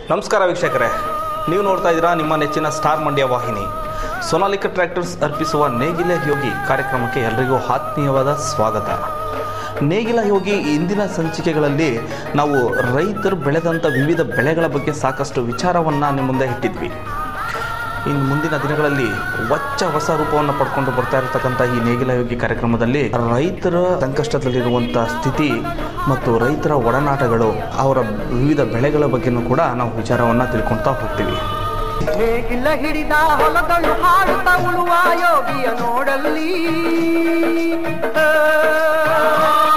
ನಮಸ್ಕಾರ ವೀಕ್ಷಕರೇ ನೀವು ನೋಡ್ತಾ ಇದ್ದೀರಾ ನಿಮ್ಮ ನೆಚ್ಚಿನ ಸ್ಟಾರ್ ಮಂಡ್ಯ ವಾಹಿನಿ ಸೊನಾಲಿಕ ಟ್ರ್ಯಾಕ್ಟರ್ಸ್ ಅರ್ಪಿಸುವ ನೇಗಿಲ ಯೋಗಿ ಕಾರ್ಯಕ್ರಮಕ್ಕೆ ಎಲ್ರಿಗೂ ಆತ್ಮೀಯವಾದ ಸ್ವಾಗತ ನೇಗಿಲ ಯೋಗಿ ಇಂದಿನ ಸಂಚಿಕೆಗಳಲ್ಲಿ ನಾವು ರೈತರು ಬೆಳೆದಂಥ ವಿವಿಧ ಬೆಳೆಗಳ ಬಗ್ಗೆ ಸಾಕಷ್ಟು ವಿಚಾರವನ್ನು ನಿಮ್ಮ ಮುಂದೆ ಇಟ್ಟಿದ್ವಿ ಇನ್ನು ಮುಂದಿನ ದಿನಗಳಲ್ಲಿ ಹೊಚ್ಚ ಹೊಸ ರೂಪವನ್ನು ಪಡ್ಕೊಂಡು ಬರ್ತಾ ಇರತಕ್ಕಂಥ ಈ ನೇಗಿಲ ಯೋಗಿ ಕಾರ್ಯಕ್ರಮದಲ್ಲಿ ರೈತರ ಸಂಕಷ್ಟದಲ್ಲಿರುವಂಥ ಸ್ಥಿತಿ ಮತ್ತು ರೈತರ ಒಡನಾಟಗಳು ಅವರ ವಿವಿಧ ಬೆಳೆಗಳ ಬಗ್ಗೆನೂ ಕೂಡ ನಾವು ವಿಚಾರವನ್ನು ತಿಳ್ಕೊಳ್ತಾ ಹೋಗ್ತೀವಿ ನೇಗಿಲ ಹಿಡಿದ ಹೊಲಗಳು ಹಾಡುತ್ತ ಉಳುವ ಯೋಗಿಯ ನೋಡಲ್ಲಿ ಆ,